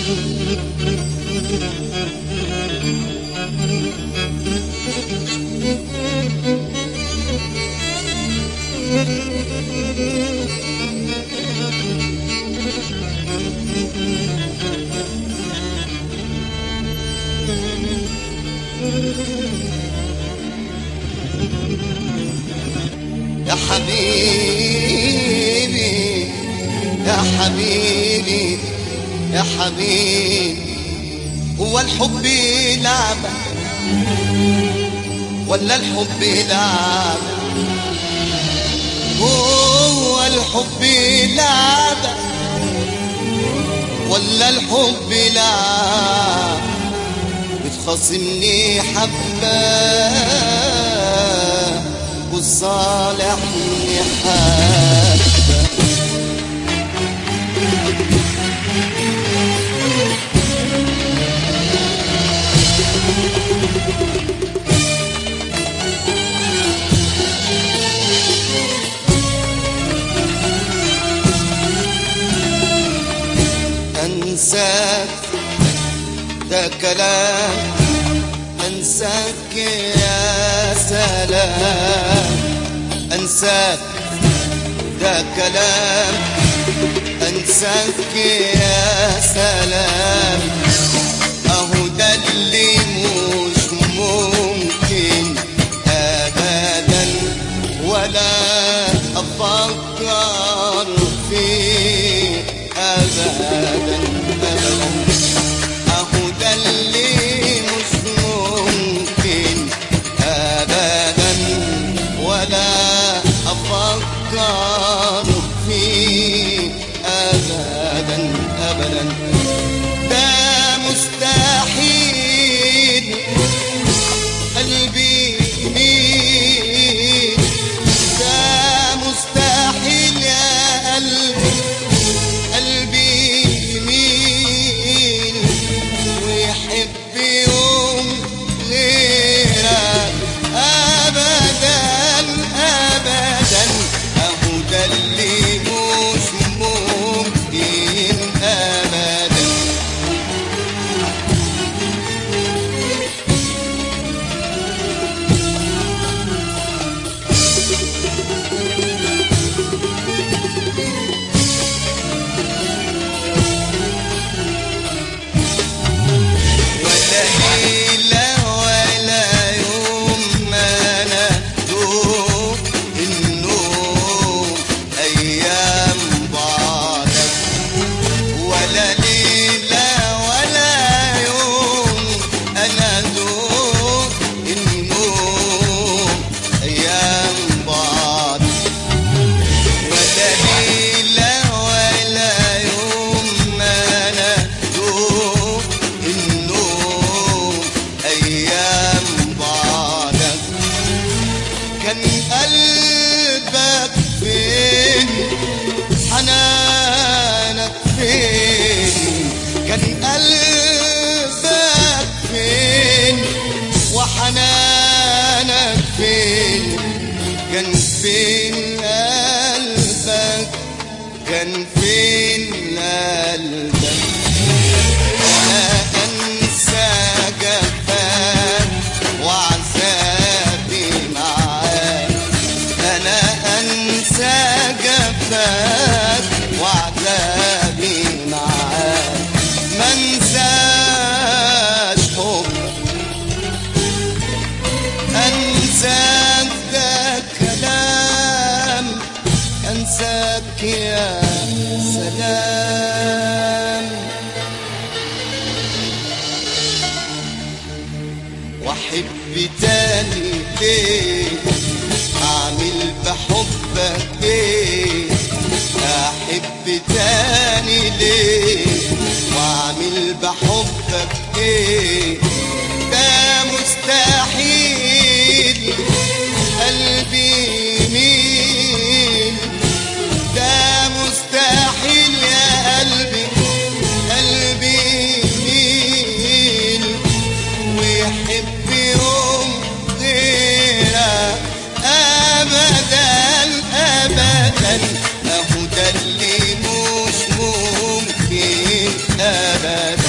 يا حبيبي يا حبيبي يا حبيبي هو الحب لعبة ولا الحب لعبة هو الحب لعبة ولا الحب لعبة بتخاصمني حبة وصالحني حبة أنساك ده كلام أنساك يا سلام أنساك ده كلام أنساك يا سلام أهو ده اللي مش ممكن أبدا ولا أفكر فيه أبدا أبدا أهو ده اللي مش ممكن أبدا ولا أفكر فيه أبدا أبدا ده مستحيل قلبي يميل ده مستحيل يا قلبي قلبي يميل ويحب يوم غيرك ابدا ابدا اهو ده اللي مش ممكن ابدا ولا ليلة ولا يوم ما أنا دوب النوم أيام بعدك ولا ليلة ولا يوم أنا دوب النوم أيام بعدك ولا ليلة ولا يوم ما أنا دوب النوم أيام بعدك كان قلبك فين حنانك فين كان قلبك فين وحنانك فين كان فين قلبك كان فين قلبك أنا أنسى جفاك وعذابي معاك أنا أنسى جفاك وعذابي معاك ما انساش حبك أنساك ده كلام أنساك يا سلام وأحب تاني ليه أعمل بحبك إيه أحب تاني ليه وأعمل بحبك إيه ده مستحيل قلبي يميل ده مستحيل يا قلبي قلبي يميل ويحب يوم غيرك ابدا ابدا اهو ده اللي مش ممكن ابدا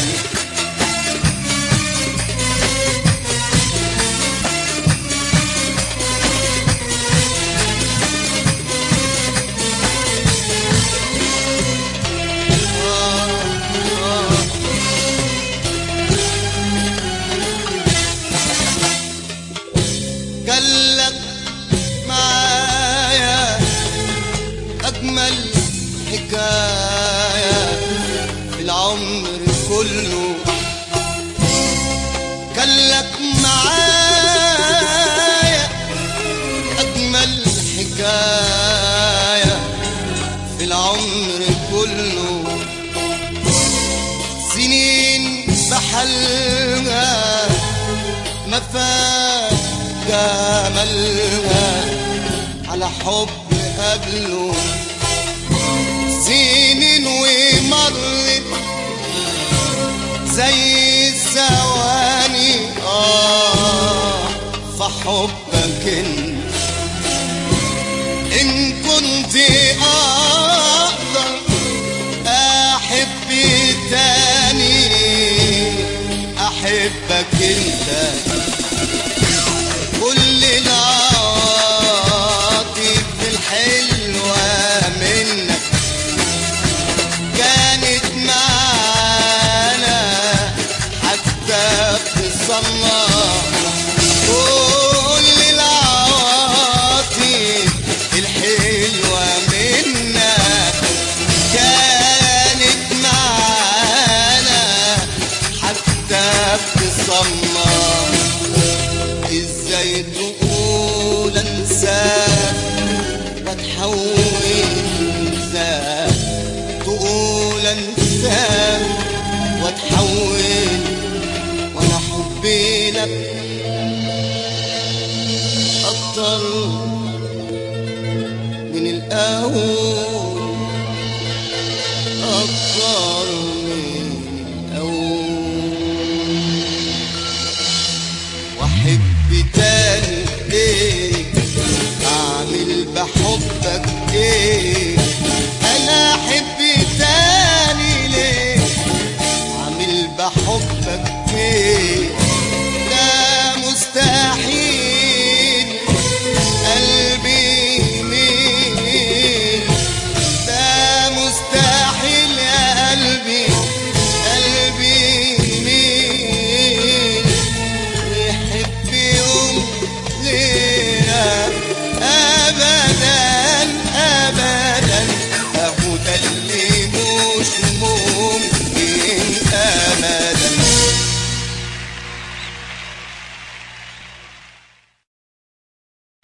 حلها ما فات جمالها على حب قبله سنين ومرت زي الثواني آه فحبك انت إن كنت أقدر أحب تاني أحبك أنت كل العواطف الحلوة منك كانت معانا حتى بتصنع كل العواطف الحلوة منك كانت معانا حتى بتصنع ازاي تقول انساك وتحول انساك تقول انساك وتحول وانا حبي لك اكتر من الاول اكتر